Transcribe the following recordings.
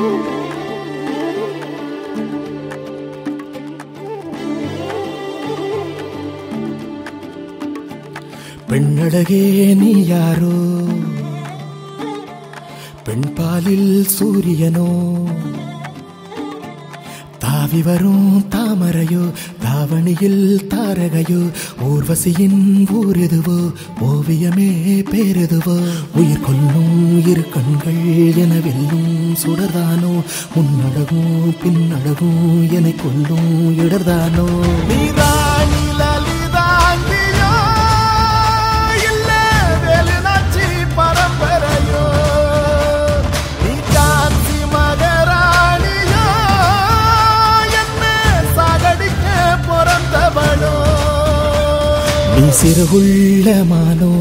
பெண்ணழகே நீ யாரோ பெண் பாலில் சூரியனோ தாவி வரும் தாமரையோ தாவணியில் தாரகையோ ஊர்வசியின் ஊரெதுவோ ஓவியமே பேரெதுவோ உயிர் கொல்லும் இரு கண்கள் என வெல்லும் சுடர்தானோ முன்னழகும் பின்னழகும் என கொல்லும் இடர்தானோ நீராணி லலிதாங்கியோ இல்ல வேலுநாச்சி பரம்பரையோ நீ காந்தி மகராணியோ என்ன சாகடிக்க பிறந்தவளோ நீ சிறுகுள்ளமானோ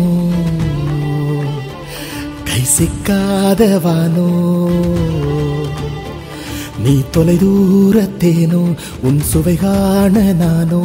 கை சிக்காதவானோ நீ தொலை தூரத்தேனோ உன் சுவை காண நானோ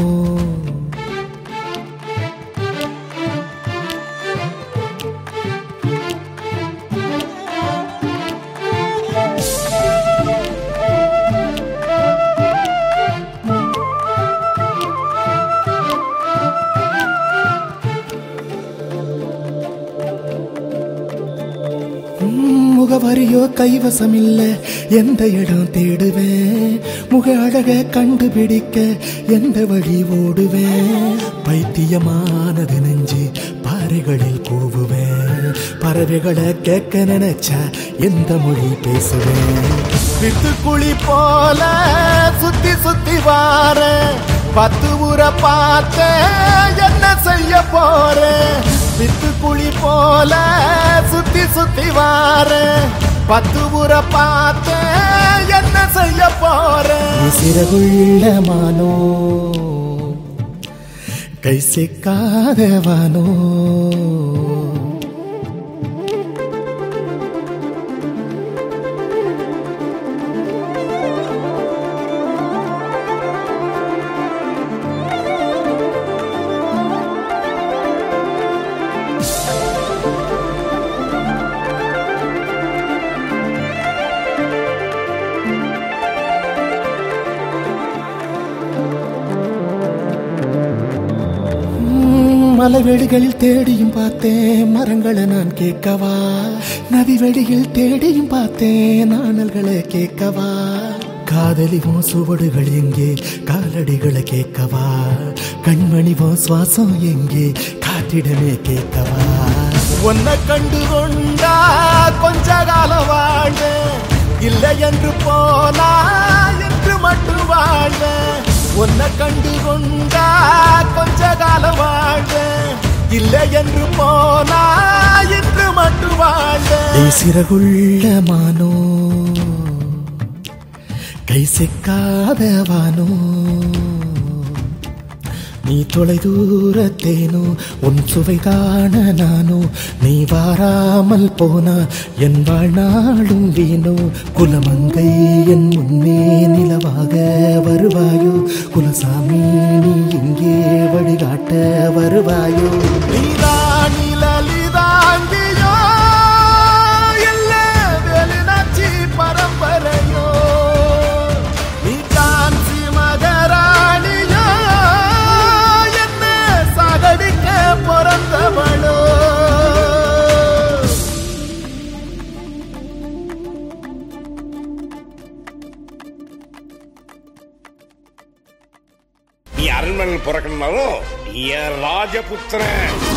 ம், முகவரியோ கைவசம் இல்ல எந்த இடம் தேடுவேன் முக அழக கண்டுபிடிக்க எந்த வழி ஓடுவேன் பைத்தியமானது நெஞ்சு பாறைகளில் கூவுவேன் பறவைகளை கேட்க நினைச்சா எந்த மொழி பேசுவேன் வித்துக்குழி போல சுத்தி சுத்தி வார பத்து ஊரை பார்த்த என்ன செய்ய போறேன் வித்துக்குழி போல சுத்தி சுத்தி வார பத்து ஊரை பார்த்த என்ன செய்ய போறேன் சிறகுள்ளமானோ கை சிக்காதவானோ ம், மலைவெளிகளில் தேடியும் பார்த்தேன் மரங்களை நான் கேட்கவா நதி வெளியில் தேடியும் பார்த்தேன் நாணல்களை கேட்கவா காதலிவும் சுவடுகள் எங்கே காலடிகளை கேட்கவா கண்மணிவும் சுவாசம் எங்கே காற்றிடமே கேட்கவா உன்னை கண்டு கொண்டா கொஞ்ச காலம் வாழ இல்லை என்று போனா என்று மட்டும் வாழ உன்னை கண்டு கொண்டா கொஞ்ச காலம் வாழ இல்லை என்று போனா என்று மட்டும் வாழ சிறகுள்ளமானோ கை சிக்காதவானோ நீ தொலை தூரத்தேனோ உன் சுவை காண நானோ நீ வாராமல் போனா என் வாழ்நாளும் வீணோ குலமங்கை என் முன்னே நிலவாக வருவாயோ குலசாமி நீ இங்கே வழிகாட்ட வருவாயோ நீதானி லலிதாங்கியோ இல்ல வேலுநாச்சி பரம்பரையோ நீ காஞ்சி மகராணியோ என்ன சாகடிக்க பிறந்தவளோ நீ அரண்மனையில் பிறக்கணும்னாலும் நீ என் ராஜபுத்திரன்